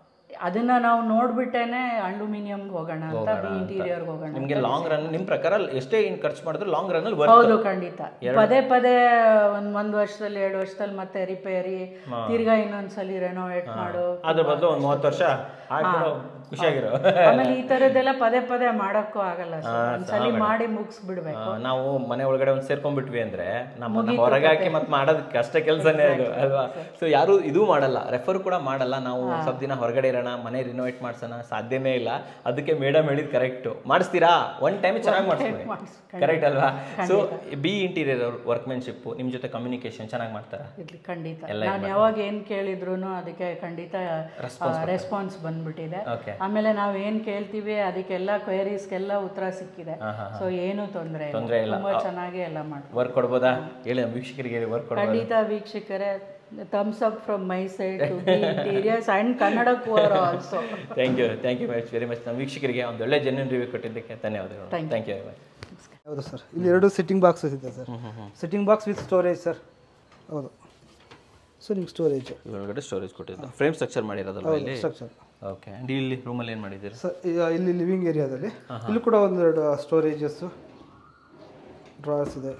S3: ಅದನ್ನ ನಾವು ನೋಡ್ಬಿಟ್ಟೇನೆ ಅಲ್ಯೂಮಿನಿಯಂಗೆ ಹೋಗೋಣ ಅಂತ ಬಿ ಇಂಟೀರಿಯರ್ಗೆ ಹೋಗೋಣ
S2: ನಿಮ್ಗೆ ಲಾಂಗ್ ರನ್ ನಿಮ್ ಪ್ರಕಾರ ಎಷ್ಟೇ ಏನ್ ಖರ್ಚು ಮಾಡಿದ್ರು ಲಾಂಗ್ ರನ್ ಅಲ್ಲಿ ವರ್ತ್
S3: ಹೌದು ಖಂಡಿತ ಪದೇ ಪದೇ ಒಂದ್ ಒಂದ್ ವರ್ಷದಲ್ಲಿ ಎರಡು ವರ್ಷದಲ್ಲಿ ಮತ್ತೆ ರಿಪೇರಿ ತಿರ್ಗಾ ಇನ್ನೊಂದ್ಸಲಿ ರೆನೋವೇಟ್ ಮಾಡು
S2: ಅದ್ರ ಬದಲು ಒಂದು ಮೂವತ್ತು ವರ್ಷ ಹಾಕ್ಬಿಡು ಖುಷಿಯಾಗಿರೋ
S3: ಆಮೇಲೆ ಈ ತರದ್ದೆಲ್ಲ ಪದೇ ಪದೇ ಮಾಡಕ್ಕೂ ಆಗಲ್ಲ ಸರ್ ಒಂದ್ಸಲಿ ಮಾಡಿ ಮುಗಿಸ್ಬಿಡ್ಬೇಕು
S2: ಆ, ನಾವು ಮನೆ ಒಳಗಡೆ ಒಂದು ಸೇರ್ಕೊಂಡ್ಬಿಟ್ವಿ ಅಂದ್ರೆ ನಮ್ಮನ್ನ ಹೊರಗೆ ಹಾಕಿ ಮತ್ತೆ ಮಾಡೋದಕ್ಕೆ ಅಷ್ಟೇ ಕೆಲಸನೇ ಅದು ಅಲ್ವಾ ಸೊ ಯಾರು ಇದು ಮಾಡಲ್ಲ ರೆಫರ್ ಕೂಡ ಮಾಡಲ್ಲ ನಾವು ಸ್ವಲ್ಪ ದಿನ ಹೊರಗಡೆ ಇರೋಣ ಮನೆ ರಿನೋವೇಟ್ ಮಾಡ್ಸೋಣ ಸಾಧ್ಯನೇ ಇಲ್ಲ ಅದಕ್ಕೆ ಮೇಡಮ್ ಹೇಳಿದ್ ಕರೆಕ್ಟ್ ಮಾಡಿಸ್ತೀರಾ ಒನ್ ಟೈಮ್ ಚೆನ್ನಾಗಿ ಮಾಡಿಸ್ತೀವಿ ಕರೆಕ್ಟ್ ಅಲ್ವಾ ಸೊ ಬಿ ಇಂಟೀರಿಯರ್ ವರ್ಕ್ಮೆನ್ಶಿಪ್ ನಿಮ್ ಜೊತೆ ಕಮ್ಯುನಿಕೇಶನ್ ಚೆನ್ನಾಗಿ ಮಾಡ್ತಾರ
S3: ಇರ್ಲಿ ಖಂಡಿತ ನಾನು ಯಾವಾಗ ಏನ್ ಕೇಳಿದ್ರು ಅದಕ್ಕೆ ಖಂಡಿತ ರೆಸ್ಪಾನ್ಸ್ ಬಂದ್ಬಿಟ್ಟಿದೆ
S2: Okay.
S3: ಆಮೇಲೆ ನಾವ್ ಏನ್ ಕೇಳ್ತೀವಿ ಅದಕ್ಕೆಲ್ಲ ಕ್ವೈರೀಸ್ಗೆಲ್ಲ ಉತ್ತರ ಸಿಕ್ಕಿದೆ ಸೊ ಏನು ತೊಂದರೆ ಇಲ್ಲ ತುಂಬಾ ಚೆನ್ನಾಗಿ ಎಲ್ಲ ಮಾಡ್ತೀವಿ
S2: ವರ್ಕ್ ಕೊಡ್ಬೋದಾ ಹೇಳಿ ನಮ್ಮ ವೀಕ್ಷಕರಿಗೆ ವರ್ಕ್ ಕೊಡ್ಬೋದಾ
S3: ಖಂಡಿತ ವೀಕ್ಷಕರೇ thumbs up from my side to interiors and Kannada ಪುವರ್ also
S2: thank you thank you much very much ನಮ್ಮ ವೀಕ್ಷಕರಿಗೆ ಒಂದು ಒಳ್ಳೆ ಜೆನ್ಯೂನ್ ರಿವ್ಯೂ ಕೊಟ್ಟಿದ್ದಕ್ಕೆ ಧನ್ಯವಾದಗಳು ಥ್ಯಾಂಕ್ ಯು ವೆರಿ ಮಚ್
S1: ಹೌದು ಸರ್ ಇಲ್ಲಿ ಎರಡು ಸಿಟ್ಟಿಂಗ್ ಬಾಕ್ಸಸ್ ಇದೆ sir sitting box with storage sir ಹೌದು ಸೊ ನಿಮ್ಗೆ ಸ್ಟೋರೇಜ್
S2: ಒಳಗಡೆ ಸ್ಟೋರೇಜ್ ಕೊಟ್ಟಿದ್ದು ಫ್ರೇಮ್ ಸ್ಟ್ರಕ್ಚರ್ ಮಾಡಿರೋದಲ್ವ ಇಲ್ಲಿ
S1: ಸ್ಟ್ರಕ್ಚರ್
S2: ಓಕೆ ಆ್ಯಂಡ್ ಇಲ್ಲಿ ರೂಮಲ್ಲಿ ಏನು ಮಾಡಿದ್ದೀರಿ
S1: ಸರ್ ಇಲ್ಲಿ ಲಿವಿಂಗ್ ಏರಿಯಾದಲ್ಲಿ ಇಲ್ಲಿ ಕೂಡ ಒಂದೆರಡು ಸ್ಟೋರೇಜಸ್ಸು ಡ್ರಾಯರ್ಸ್ ಇದೆ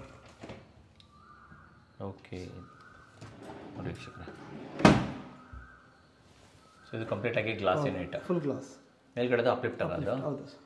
S2: ಓಕೆ ನೋಡಿ ವೀಕ್ಷಕರೇ ಸೊ ಇದು ಕಂಪ್ಲೀಟ್ ಆಗಿ ಗ್ಲಾಸ್ ಯೂನಿಟ್
S1: ಫುಲ್ ಗ್ಲಾಸ್
S2: ಮೇಲ್ಗಡೆದು ಅಪ್ಲಿಫ್ಟರ್ ಅದು
S1: ಹೌದು ಸರ್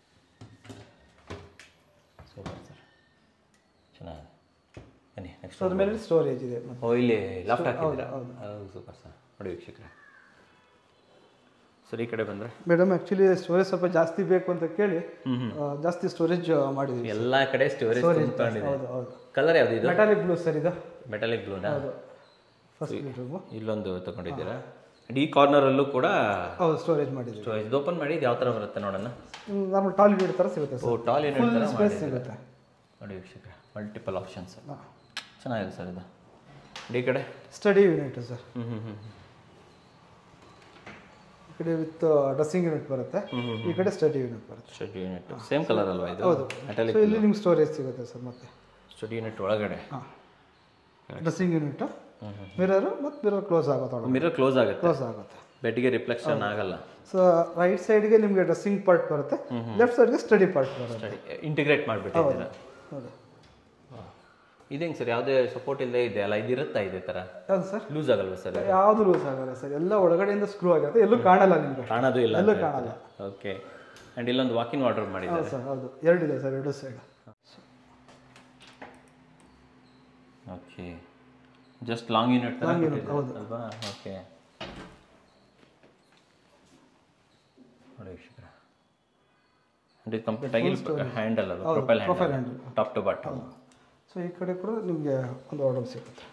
S2: ಸೂಪರ್ ಸರ್ ಚೆನ್ನಾಗಿದೆ ಬನ್ನಿ ನೆಕ್ಸ್ಟ್
S1: ಸೊ ಅದ್ರ ಮೇಲೆ ಸ್ಟೋರೇಜ್ ಇದೆ ಮತ್ತೆ
S2: ಓ ಇಲ್ಲಿ ಲಾಫ್ಟ್ ಹಾಕಿದ್ದೀರಾ ಹೌದು ಸೂಪರ್ ಸರ್ ನೋಡಿ ವೀಕ್ಷಕರೇ ಸರ್ ಈ ಕಡೆ ಬಂದರೆ
S1: ಮೇಡಮ್ ಆ್ಯಕ್ಚುಲಿ ಸ್ಟೋರೇಜ್ ಸ್ವಲ್ಪ ಜಾಸ್ತಿ ಬೇಕು ಅಂತ ಕೇಳಿ ಆ, ಜಾಸ್ತಿ ಸ್ಟೋರೇಜ್ ಮಾಡಿದ್ದೀವಿ
S2: ಎಲ್ಲ ಕಡೆ ಸ್ಟೋರೇಜ್ ತುಂಬಿಕೊಂಡಿದೆ
S1: ಹೌದು ಹೌದು
S2: ಕಲರ್ ಯಾವುದು ಇದು
S1: ಮೆಟಾಲಿಕ್ ಬ್ಲೂ ಸರ್ ಇದು
S2: ಮೆಟಾಲಿಕ್ ಬ್ಲೂನಾ
S1: ಫಸ್ಟ್ ಬೆಡ್ರೂಮು
S2: ಇಲ್ಲೊಂದು ತಗೊಂಡಿದ್ದೀರಾ And ಈ ಕಾರ್ನರಲ್ಲೂ ಕೂಡ
S1: ಹೌದು ಸ್ಟೋರೇಜ್ ಮಾಡಿದ್ದೀವಿ
S2: ಸ್ಟೋರೇಜ್ ಇದು ಓಪನ್ ಮಾಡಿ ಇದು ಯಾವ ಥರ ಬರುತ್ತೆ ನೋಡೋಣ
S1: ನಮ್ಮ ಟಾಯ್ಲೆಟ್ ಥರ ಸಿಗುತ್ತೆ
S2: ಓ
S1: ಸರ್
S2: ಟಾಲ್ ಯೂನಿಟ್ ಥರ
S1: ಸ್ಪೇಸ್
S2: ಮಾಡಿದ್ದೀರಾ
S1: ಸಿಗುತ್ತೆ
S2: ನೋಡಿ ವೀಕ್ಷಕರೇ ಮಲ್ಟಿಪಲ್ ಆಪ್ಷನ್ಸ್ ಚೆನ್ನಾಗಿದೆ ಸರ್ ಇದು And ಈ ಕಡೆ
S1: ಸ್ಟಡಿ ಯೂನಿಟ್ ಸರ್
S2: ಹ್ಞೂ ಹ್ಞೂ ಹ್ಞೂ
S1: ಈ ಕಡೆ ವಿತ್ ಡ್ರೆಸ್ಸಿಂಗ್ ಯೂನಿಟ್ ಬರುತ್ತೆ ಈ ಕಡೆ ಸ್ಟಡಿ ಯೂನಿಟ್ ಬರುತ್ತೆ
S2: ಸ್ಟಡಿ ಯೂನಿಟ್ ಸೇಮ್ ಕಲರ್ ಅಲ್ವಾ ಇದು ಮೆಟಾಲಿಕ್
S1: ಸೊ ಇಲ್ಲಿ ನಿಮ್ಗೆ ಸ್ಟೋರೇಜ್ ಸಿಗುತ್ತೆ ಸರ್ ಮತ್ತೆ
S2: ಸ್ಟಡಿ ಯೂನಿಟ್ ಒಳಗಡೆ
S1: ಹಾಂ ಡ್ರೆಸ್ಸಿಂಗ್ ಯೂನಿಟ್ ಮಿರರು ಮತ್ತು ಮಿರರ್ ಕ್ಲೋಸ್ ಆಗುತ್ತೆ
S2: ಮಿರರ್ ಕ್ಲೋಸ್ ಆಗುತ್ತೆ
S1: ಕ್ಲೋಸ್ ಆಗುತ್ತೆ
S2: ಬೆಡ್ಗೆ ರಿಫ್ಲೆಕ್ಷನ್ ಆಗಲ್ಲ
S1: ಸೊ ರೈಟ್ ಸೈಡ್ಗೆ ನಿಮಗೆ ಡ್ರೆಸ್ಸಿಂಗ್ ಪಾರ್ಟ್ ಬರುತ್ತೆ ಲೆಫ್ಟ್ ಸೈಡ್ಗೆ ಸ್ಟಡಿ ಪಾರ್ಟ್ ಬರುತ್ತೆ
S2: ಇಂಟಿಗ್ರೇಟ್ ಮಾಡಿಬಿಟ್ಟಿದ್ದೀರಾ
S1: ಹೌದು
S2: ಇದು ಹೆಂಗೆ ಸರ್ ಯಾವುದೇ ಸಪೋರ್ಟ್ ಇಲ್ಲದೆ ಇದೆ ಅಲ್ಲ ಇದು ಇರುತ್ತಾ ಇದೇ ಥರ
S1: ಯಾವುದು ಸರ್
S2: ಲೂಸ್ ಆಗಲ್ವಾ ಸರ್
S1: ಯಾವುದು ಲೂಸ್ ಆಗಲ್ಲ ಸರ್ ಎಲ್ಲ ಒಳಗಡೆಯಿಂದ ಸ್ಕ್ರೂ ಆಗಿರುತ್ತೆ ಎಲ್ಲೂ ಕಾಣಲ್ಲ ನಿಮಗೆ
S2: ಕಾಣೋದು ಇಲ್ಲ
S1: ಎಲ್ಲೂ ಕಾಣಲ್ಲ
S2: ಓಕೆ ಆ್ಯಂಡ್ ಇಲ್ಲೊಂದು ವಾಕಿನ್ ವಾಟರ್ ಮಾಡಿದ್ದಾರೆ
S1: ಹೌದು ಸರ್ ಹೌದು ಎರಡಿದೆ ಸರ್ ಎರಡು side
S2: okay just long unit ಥರ ಕೊಟ್ಟಿದ್ದಾರೆ ಅಲ್ವಾ ಓಕೆ ನೋಡಿ ವೀಕ್ಷಕರ ಅಂದರೆ ಕಂಪ್ಲೀಟ್ ಆಗಿ ಹ್ಯಾಂಡಲ್ ಅಲ್ವಾ profile handle top to bottom
S1: so ಈ ಕಡೆ ಕೂಡ ನಿಮಗೆ ಒಂದು ಆರ್ಡರ್ ಸಿಗುತ್ತೆ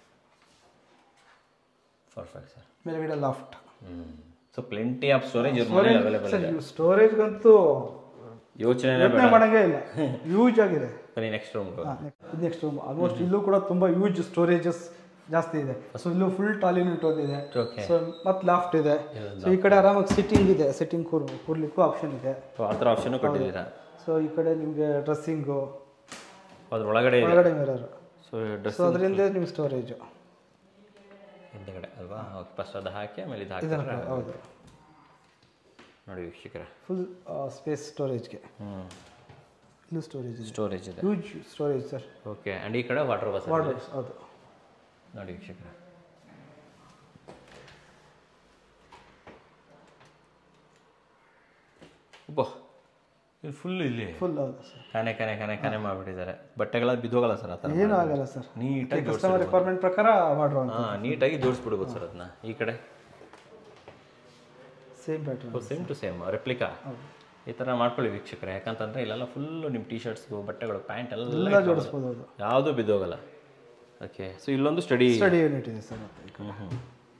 S2: ಪರ್ಫೆಕ್ಟ್ ಸರ್
S1: ಮೇಲ್ಗಡೆ ಲಾಫ್ಟ್
S2: ಹ್ಞೂ ಸೊ ಪ್ಲೆಂಟಿ ಆಫ್ ಸ್ಟೋರೇಜ್ ಇವ್ರ ಮನೇಲಿ ಅವೈಲೇಬಲ್
S1: ಸರ್ ಸ್ಟೋರೇಜ್ಗಂತೂ
S2: ಯೋಚನೆ
S1: ಯೋಚನೆ ಮಾಡಂಗೇ ಇಲ್ಲ ಯೂಜ್ ಆಗಿದೆ
S2: ಬನ್ನಿ ನೆಕ್ಸ್ಟ್ ರೂಮ್
S1: ಇದು ನೆಕ್ಸ್ಟ್ ರೂಮ್ ಆಲ್ಮೋಸ್ಟ್ ಇಲ್ಲೂ ಕೂಡ ತುಂಬ ಯೂಜ್ ಸ್ಟೋರೇಜಸ್ ಜಾಸ್ತಿ ಇದೆ ಸೊ ಇಲ್ಲೂ ಫುಲ್ ಟಾಲ್ ಯೂನಿಟ್ ಒಂದಿದೆ
S2: ಓಕೆ
S1: ಸೊ ಮತ್ತೆ ಲಾಫ್ಟ್ ಇದೆ ಸೊ ಈ ಕಡೆ ಆರಾಮಾಗಿ ಸಿಟ್ಟಿಂಗ್ ಇದೆ ಸಿಟ್ಟಿಂಗ್ ಕೂರ್ ಕೂರ್ಲಿಕ್ಕೂ ಆಪ್ಷನ್ ಇದೆ
S2: ಆ ಥರ ಆಪ್ಷನು ಕೊಟ್ಟಿದ್ದೀರಾ
S1: ಸೊ ಈ ಕಡೆ ನಿಮಗೆ ಡ್ರೆಸ್ಸಿಂಗು
S2: ಅದ್ರ ಒಳಗಡೆ ಇದೆ
S1: ಒಳಗಡೆ ಮಿರರ್
S2: ಸೊ ಡ್ರೆಸ್
S1: ಸೊ ಅದರಿಂದ ನಿಮ್ಗೆ ಸ್ಟೋರೇಜು
S2: ಹಿಂದೆಗಡೆ ಅಲ್ವಾ ಓಕೆ ಫಸ್ಟ್ ಅದು ಹಾಕಿ ಆಮೇಲೆ ಇದು ಹಾಕಿದ್ರೆ
S1: ಹೌದು
S2: ನೋಡಿ ವೀಕ್ಷಕರೇ
S1: ಫುಲ್ ಸ್ಪೇಸ್ ಸ್ಟೋರೇಜ್ಗೆ
S2: ಹ್ಞೂ
S1: ಇಲ್ಲೂ ಸ್ಟೋರೇಜ್ ಇದೆ
S2: ಸ್ಟೋರೇಜ್ ಇದೆ
S1: huge storage sir
S2: okay and ಈ ಕಡೆ ವಾಟರ್ ಬಸ್
S1: ವಾರ್ಡ್ರೋಬ್ಸ್ ಹೌದು
S2: ನೋಡಿ ವೀಕ್ಷಕರೇ ಒಬ್ಬ ಇದು ಫುಲ್ ಇಲ್ಲಿ
S1: ಫುಲ್ ಹೌದು ಸರ್
S2: ಕಾನೆ ಕಾನೆ ಕಾನೆ ಕಾನೆ ಮಾಡಿಬಿಟ್ಟಿದ್ದಾರೆ ಬಟ್ಟೆಗಳ ಬಿದ್ದೋಗಲ್ಲ ಸರ್ ಆ ಥರ
S1: ಏನೂ ಆಗಲ್ಲ ಸರ್
S2: ನೀಟಾಗಿ
S1: ಕಸ್ಟಮರ್ ರಿಕ್ವೈರ್ಮೆಂಟ್ ಪ್ರಕಾರ ಮಾಡ್ರೋ ಅಂತ
S2: ಹಾಂ ನೀಟಾಗಿ ಜೋಡಿಸ್ಬಿಡ್ಬೋದು ಸರ್ ಅದನ್ನ ಈ ಕಡೆ
S1: same pattern
S2: same to same replica ಈ ಥರ ಮಾಡ್ಕೊಳ್ಳಿ ವೀಕ್ಷಕರೇ ಯಾಕಂತಂದ್ರೆ ಇಲ್ಲೆಲ್ಲ ಫುಲ್ಲು ನಿಮ್ಮ ಟಿ ಶರ್ಟ್ಸ್ಗೂ ಬಟ್ಟೆಗಳು ಪ್ಯಾಂಟ್ ಎಲ್ಲ
S1: ಎಲ್ಲ ಜೋಡಿಸ್ಬೋದು ಹೌದು
S2: ಯಾವುದೂ ಬಿದ್ದೋಗಲ್ಲ ಓಕೆ ಸೊ ಇಲ್ಲೊಂದು ಸ್ಟಡಿ
S1: ಸ್ಟಡಿ ಯೂನಿಟ್ ಇದೆ ಸರ್ ಮತ್ತೆ ಈ ಕಡೆ.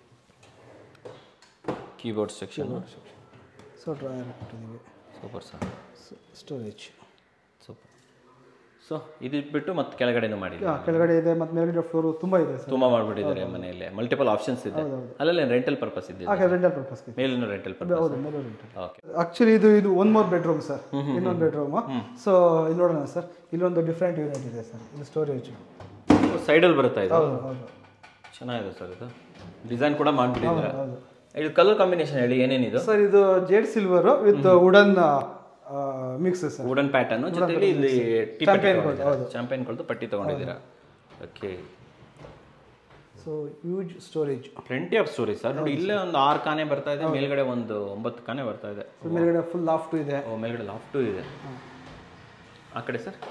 S2: ಕೀಬೋರ್ಡ್ ಸೆಕ್ಷನ್
S1: ಸೊ ಡ್ರಾಯರ್ ಕೊಟ್ಟಿದ್ದೀವಿ
S2: super sir
S1: storage
S2: super so ಇದು ಇಟ್ಬಿಟ್ಟು ಮತ್ತೆ ಕೆಳಗಡೆನೂ ಮಾಡಿಲ್ಲ
S1: ಕೆಳಗಡೆ ಇದೆ ಮತ್ತು ಮೇಲ್ಗಡೆ ಫ್ಲೋರು ತುಂಬ ಇದೆ ಸರ್
S2: ತುಂಬ ಮಾಡಿಬಿಟ್ಟಿದ್ದಾರೆ ಮನೆಯಲ್ಲಿ ಮಲ್ಟಿಪಲ್ ಆಪ್ಷನ್ಸ್ ಇದೆ ಅಲ್ಲಲ್ಲೇ ರೆಂಟಲ್ ಪರ್ಪಸ್ ಇದೆ
S1: ಹಾಗೆ ರೆಂಟಲ್ ಪರ್ಪಸ್ಗೆ
S2: ಮೇಲಿನ ರೆಂಟಲ್ ಪರ್ಪಸ್
S1: ಹೌದು ಮೇಲೆ ರೆಂಟಲ್
S2: ಓಕೆ
S1: ಆಕ್ಚುಲಿ ಇದು ಇದು ಒನ್ ಮೋರ್ ಬೆಡ್ರೂಮ್ ಸರ್ ಇನ್ನೊಂದು ಬೆಡ್ರೂಮ್ ಸೊ ಇಲ್ಲಿ ನೋಡೋಣ ಸರ್ ಇಲ್ಲೊಂದು ಡಿಫ್ರೆಂಟ್ ಯೂನಿಟ್ ಇದೆ ಸರ್ ಇದು ಸ್ಟೋರೇಜ್
S2: ಸೈಡಲ್ಲಿ ಬರುತ್ತಾ ಇದು
S1: ಹೌದು ಹೌದು
S2: ಚೆನ್ನಾಗಿದೆ ಸರ್ ಇದು ಡಿಸೈನ್ ಕೂಡ ಮಾಡಿಬಿಟ್ಟಿದ್ದಾರೆ ಇದು ಕಲರ್ ಕಾಂಬಿನೇಷನ್ ಹೇಳಿ ಏನೇನಿದು
S1: ಸರ್ ಇದು jade silver with wooden mix sir
S2: wooden pattern ಜೊತೆಲಿ ಇಲ್ಲಿ ಚಾಂಪಿಯನ್ ಕೊಳ್ತು ಪಟ್ಟಿ ತಗೊಂಡಿದ್ದೀರಾ okay
S1: so use storage
S2: plenty of story sir ನೋಡಿ ಇಲ್ಲೇ ಒಂದು ಆರು ಕಾನೆ ಬರ್ತಾ ಇದೆ ಮೇಲ್ಗಡೆ ಒಂದು ಒಂಬತ್ತು ಕಾನೆ ಬರ್ತಾ ಇದೆ
S1: ಮೇಲ್ಗಡೆ ಫುಲ್ ಲಾಫ್ಟ್ ಇದೆ
S2: ಓ ಮೇಲ್ಗಡೆ ಲಾಫ್ಟು ಇದೆ ಆ ಕಡೆ ಸರ್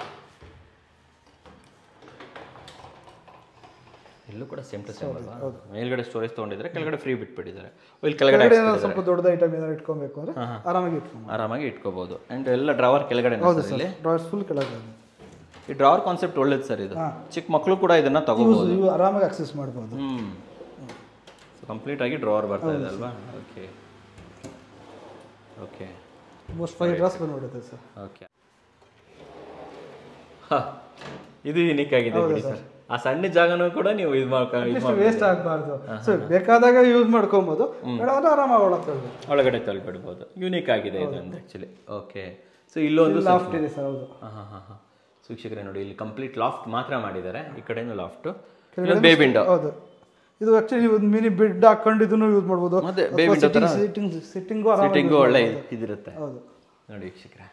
S2: ಇಲ್ಲೂ ಕೂಡ ಸೇಮ್ ಟು ಸೇಮ್ ಅಲ್ವಾ ಮೇಲ್ಗಡೆ ಸ್ಟೋರೇಜ್ ತೊಗೊಂಡಿದ್ರೆ ಕೆಳಗಡೆ ಫ್ರೀ ಬಿಟ್ಬಿಟ್ಟಿದ್ದಾರೆ ಓ, ಇಲ್ಲಿ ಕೆಳಗಡೆ
S1: ಕೆಳಗಡೆ ಏನಾದ್ರು ಸ್ವಲ್ಪ ದೊಡ್ಡದ ಐಟಮ್ ಏನಾದ್ರು ಇಟ್ಕೊಬೇಕು ಅಂದ್ರೆ ಆರಾಮಾಗಿ ಇಟ್ಕೊಂಡು
S2: ಆರಾಮಾಗಿ ಇಟ್ಕೋಬಹುದು ಅಂಡ್ ಎಲ್ಲ ಡ್ರಾವರ್ ಕೆಳಗಡೆ ಇಲ್ಲಿ
S1: ಡ್ರಾಯರ್ಸ್ ಫುಲ್ ಕೆಳಗಡೆ ಇದೆ.
S2: ಈ ಡ್ರಾವರ್ ಕಾನ್ಸೆಪ್ಟ್ ಒಳ್ಳೇದು ಸರ್ ಇದು ಚಿಕ್ಕ ಮಕ್ಕಳು ಕೂಡ ಇದನ್ನ ತಗೋಬಹುದು
S1: ಇವು ಆರಾಮಾಗಿ ಆಕ್ಸೆಸ್ ಮಾಡ್ಬೋದು
S2: ಹ್ಮ್ ಕಂಪ್ಲೀಟ್ ಆಗಿ ಡ್ರಾವರ್ ಬರ್ತಾ ಇದೆ ಅಲ್ವಾ okay okay
S1: most five drawers ಬಂದ್ಬಿಡುತ್ತೆ ಸರ್
S2: ಓಕೆ ಇದು ಯುನಿಕ್ ಆಗಿದೆ ಬಿಡಿ ಸರ್ ಆ ಸಣ್ಣ ಜಾಗನೂ ಕೂಡ ನೀವು ಇದು ಮಾಡ್ಕೊಂಡು
S1: ವೇಸ್ಟ್ ಆಗಬಾರ್ದು ಸೊ ಬೇಕಾದಾಗ ಯೂಸ್ ಮಾಡ್ಕೊಬೋದು ಬೇಡ ಅಂದ್ರೆ ಆರಾಮಾಗಿ ಒಳಗೆ ತಗೊಳ್ಬೋದು
S2: ಒಳಗಡೆ ತಳ್ಬಿಡ್ಬೋದು ಯೂನಿಕ್ ಆಗಿದೆ ಇದು ಒಂದು ಆ್ಯಕ್ಚುಲಿ ಓಕೆ ಸೊ ಇಲ್ಲೊಂದು
S1: ಲಾಫ್ಟ್ ಇದೆ ಸರ್ ಹೌದು
S2: ಹಾಂ ಹಾಂ ಹಾಂ ಹಾಂ ಸೊ ವೀಕ್ಷಕರೇ ನೋಡಿ ಇಲ್ಲಿ ಕಂಪ್ಲೀಟ್ ಲಾಫ್ಟ್ ಮಾತ್ರ ಮಾಡಿದ್ದಾರೆ ಈ ಕಡೆನೂ ಲಾಫ್ಟು ಬೇ ವಿಂಡೋ
S1: ಹೌದು ಇದು ಆಕ್ಚುಲಿ ನೀವು ಒಂದು ಮಿನಿ ಬೆಡ್ ಹಾಕೊಂಡು ಇದನ್ನು ಯೂಸ್ ಮಾಡ್ಬೋದು
S2: ಮತ್ತೆ bay window ತರ?
S1: ಸಿಟ್ಟಿಂಗ್ ಸಿಟ್ಟಿಂಗು ಆರಾಮಾಗಿ
S2: ಸಿಟ್ಟಿಂಗು ಒಳ್ಳೆ ಇದಿರುತ್ತೆ
S1: ಹೌದು
S2: ನೋಡಿ ವೀಕ್ಷಕರೇ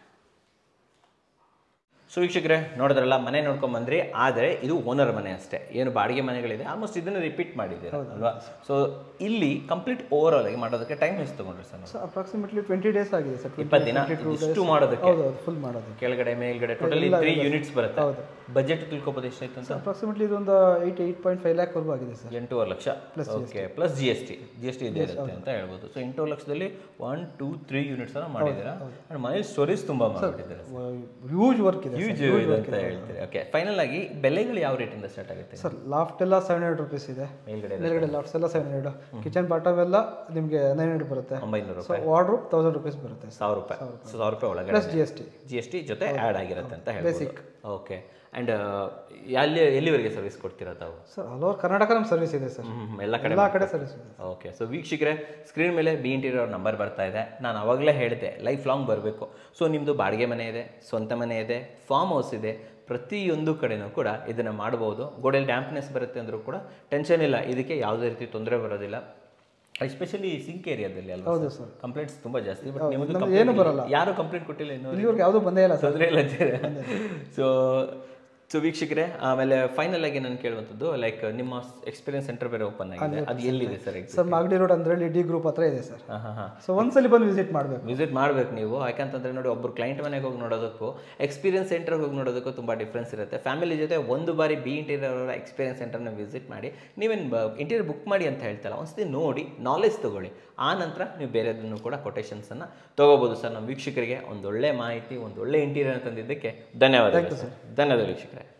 S2: ಸೊ ವೀಕ್ಷಕರೇ ನೋಡಿದ್ರಲ್ಲ ಮನೆ ನೋಡ್ಕೊಂಡ್ ಬಂದ್ರಿ ಆದರೆ ಇದು ಓನರ್ ಮನೆ ಅಷ್ಟೇ ಏನು ಬಾಡಿಗೆ ಮನೆಗಳಿದೆ ಆಲ್ಮೋಸ್ಟ್ ಇದನ್ನು ರಿಪೀಟ್ ಮಾಡಿದ್ದೀರಾ ಅಲ್ವಾ ಸೊ ಇಲ್ಲಿ ಕಂಪ್ಲೀಟ್ ಓವರ್ ಆಲ್ ಆಗಿ ಮಾಡೋದಕ್ಕೆ ಟೈಮ್ ಎಷ್ಟು ತಗೊಂಡ್ರಿ sir
S1: so approximately twenty days ಆಗಿದೆ ಸರ್
S2: ಇಪ್ಪತ್ತು ದಿನ ಇಷ್ಟು ಮಾಡೋದಕ್ಕೆ
S1: ಹೌದು ಹೌದು ಫುಲ್ ಮಾಡೋದು
S2: ಕೆಳಗಡೆ ಮೇಲ್ಗಡೆ ಟೋಟಲಿ ತ್ರೀ ಯೂನಿಟ್ಸ್ ಬರುತ್ತೆ ಬಜೆಟ್ ತಿಳ್ಕೊಬೋದು ಎಷ್ಟಾಯ್ತು ಅಂತ
S1: ಅಪ್ರಾಕ್ಸಿಮೇಟ್ಲಿ ಇದೊಂದು eight eight point five lakh ವರೆಗೂ ಆಗಿದೆ ಸರ್
S2: ಎಂಟೂವರೆ ಲಕ್ಷ okay plus G S T G S T ಇದೆ ಇರುತ್ತೆ ಅಂತ ಹೇಳ್ಬೋದು ಸೊ ಎಂಟೂವರೆ ಲಕ್ಷದಲ್ಲಿ ಒನ್ ಟೂ ತ್ರೀ ಯೂನಿಟ್ಸ್ ಅನ್ನ ಮಾಡಿದ್ದೀರಾ ಅಂಡ್ ಮನೇಲಿ ಸ್ಟೋರೇಜ್ ತುಂಬಾ ಮಾಡಿಬಿಟ್ಟಿದ್ದಾರೆ
S1: ಹ್ಯೂಜ್ ವರ್ಕ್ ಇದೆ
S2: ಯೂಸ್ ಇದೆ ಅಂತ ಹೇಳ್ತೀರಿ ಓಕೆ ಫೈನಲ್ ಆಗಿ ಬೆಲೆಗಳು ಯಾವ ರೇಟಿಂದ ಸ್ಟಾರ್ಟ್ ಆಗುತ್ತೆ
S1: ಸರ್ ಲಾಫ್ಟ್ ಎಲ್ಲ ಸೆವೆನ್ ಹಂಡ್ರೆಡ್ ರುಪೀಸ್ ಇದೆ
S2: ಮೇಲ್ಗಡೆ
S1: ಮೇಲ್ಗಡೆ ಲಾಫ್ಟ್ಸ್ ಎಲ್ಲ ಸೆವೆನ್ ಹಂಡ್ರೆಡ್ ಕಿಚನ್ ಬಾಟಮ್ ಎಲ್ಲ ನಿಮಗೆ ನೈನ್ ಹಂಡ್ರೆಡ್ ಬರುತ್ತೆ
S2: ಒಂಬೈನೂರು
S1: ಸೊ ವಾರ್ಡ್ರೂಪ್ ತೌಸಂಡ್ ರುಪೀಸ್ ಬರುತ್ತೆ
S2: ಸಾವಿರ ರೂಪಾಯಿ ಸೊ ಸಾವಿರ ರೂಪಾಯಿ ಒಳಗಡೆ
S1: plus G S T
S2: G S T ಜೊತೆ ಆ್ಯಡ್ ಆಗಿರುತ್ತೆ ಅಂತ ಹೇಳ್ಬೋದು ಓಕೆ ಆ್ಯಂಡ್ ಎಲ್ಲಿ ಎಲ್ಲಿವರೆಗೆ ಸರ್ವಿಸ್ ಕೊಡ್ತೀರಾ ತಾವು
S1: ಸರ್ ಆಲ್ ಓವರ್ ಕರ್ನಾಟಕ ನಮ್ಮ ಸರ್ವಿಸ್ ಇದೆ ಸರ್
S2: ಹ್ಮ್, ಎಲ್ಲ ಕಡೆ
S1: ಎಲ್ಲ ಕಡೆ ಸರ್ವಿಸ್ ಇದೆ
S2: ಓಕೆ ಸೊ ವೀಕ್ಷಕರೇ ಸ್ಕ್ರೀನ್ ಮೇಲೆ ಬಿ ಇಂಟೀರಿಯರ್ ನಂಬರ್ ಬರ್ತಾ ಇದೆ ನಾನು ಅವಾಗಲೇ ಹೇಳಿದೆ ಲೈಫ್ ಲಾಂಗ್ ಬರಬೇಕು ಸೊ ನಿಮ್ಮದು ಬಾಡಿಗೆ ಮನೆ ಇದೆ ಸ್ವಂತ ಮನೆ ಇದೆ ಫಾರ್ಮ್ ಹೌಸ್ ಇದೆ ಪ್ರತಿಯೊಂದು ಕಡೆನೂ ಕೂಡ ಇದನ್ನು ಮಾಡ್ಬೋದು ಗೋಡೆಯಲ್ಲಿ ಡ್ಯಾಂಪ್ನೆಸ್ ಬರುತ್ತೆ ಅಂದರೂ ಕೂಡ ಟೆನ್ಷನ್ ಇಲ್ಲ ಇದಕ್ಕೆ ಯಾವುದೇ ರೀತಿ ತೊಂದರೆ ಬರೋದಿಲ್ಲ ಎಸ್ಪೆಷಲಿ ಸಿಂಕ್ ಏರಿಯಾದಲ್ಲಿ ಅಲ್ವಾ
S1: ಹೌದು ಸರ್
S2: ಕಂಪ್ಲೇಂಟ್ಸ್ ತುಂಬ ಜಾಸ್ತಿ ಬಟ್ ನಿಮ್ಮದು
S1: ನಮ್ದು
S2: complaint
S1: ಏನು
S2: ಇಲ್ಲ.
S1: ಬರಲ್ಲ.
S2: ಯಾರು ಕಂಪ್ಲೇಂಟ್ ಕೊಟ್ಟಿಲ್ಲ ಇನ್ನೂ
S1: ಇಲ್ಲಿವರೆಗೆ ಯಾವುದೂ ಬಂದೇ ಇಲ್ಲ ಸರ್
S2: ತೊಂದರೆ ಇಲ್ಲ ಸೊ ಸೊ ವೀಕ್ಷಕರೇ ಆಮೇಲೆ ಫೈನಲ್ ಆಗಿ ನಾನು ಕೇಳುವಂಥದ್ದು ಲೈಕ್ ನಿಮ್ಮ ಎಕ್ಸ್ಪೀರಿಯನ್ಸ್ ಸೆಂಟರ್ ಬೇರೆ ಓಪನ್ ಆಗಿದೆ ಅದು ಎಲ್ಲಿದೆ ಸರ್
S1: ಸರ್ ಮಾಗಡಿ ರೋಡ್ ಅಂದ್ರೆ ಡಿ ಗ್ರೂಪ್ ಹತ್ರ ಇದೆ ಸರ್
S2: ಹಾಂ ಹಾಂ ಹಾಂ
S1: ಸೊ ಒಂದ್ಸಲಿ ಬಂದು ವಿಸಿಟ್ ಮಾಡಬೇಕು
S2: ವಿಸಿಟ್ ಮಾಡ್ಬೇಕು ನೀವು ಯಾಕಂತಂದ್ರೆ ನೋಡಿ ಒಬ್ಬರು ಕ್ಲೈಂಟ್ ಮನೆಗೆ ಹೋಗಿ ನೋಡೋದಕ್ಕೂ ಎಕ್ಸ್ಪೀರಿಯನ್ಸ್ ಸೆಂಟರ್ಗೆ ಹೋಗಿ ನೋಡೋದಕ್ಕೂ ತುಂಬ ಡಿಫ್ರೆನ್ಸ್ ಇರುತ್ತೆ ಫ್ಯಾಮಿಲಿ ಜೊತೆ ಒಂದು ಬಾರಿ ಬಿ ಇಂಟೀರಿಯರ್ ಅವರ ಎಕ್ಸ್ಪೀರಿಯನ್ಸ್ ಸೆಂಟರ್ನ ವಿಸಿಟ್ ಮಾಡಿ ನೀವೇನು ಇಂಟೀರಿಯರ್ ಬುಕ್ ಮಾಡಿ ಅಂತ ಹೇಳ್ತಲ್ಲ ಒಂದ್ಸತಿ ನೋಡಿ ನಾಲೆಜ್ ತಗೊಳ್ಳಿ ಆ ನಂತರ ನೀವು ಬೇರೆದನ್ನು ಕೂಡ ಕೊಟೇಶನ್ಸನ್ನು ತೊಗೋಬೋದು ಸರ್ ನಮ್ಮ ವೀಕ್ಷಕರಿಗೆ ಒಂದೊಳ್ಳೆ ಮಾಹಿತಿ ಒಂದೊಳ್ಳೆ ಇಂಟೀರಿಯರ್ ತಂದಿದ್ದಕ್ಕೆ ಧನ್ಯವಾದಗಳು ಸರ್ ಧನ್ಯವಾದ ವೀಕ್ಷಕರೇ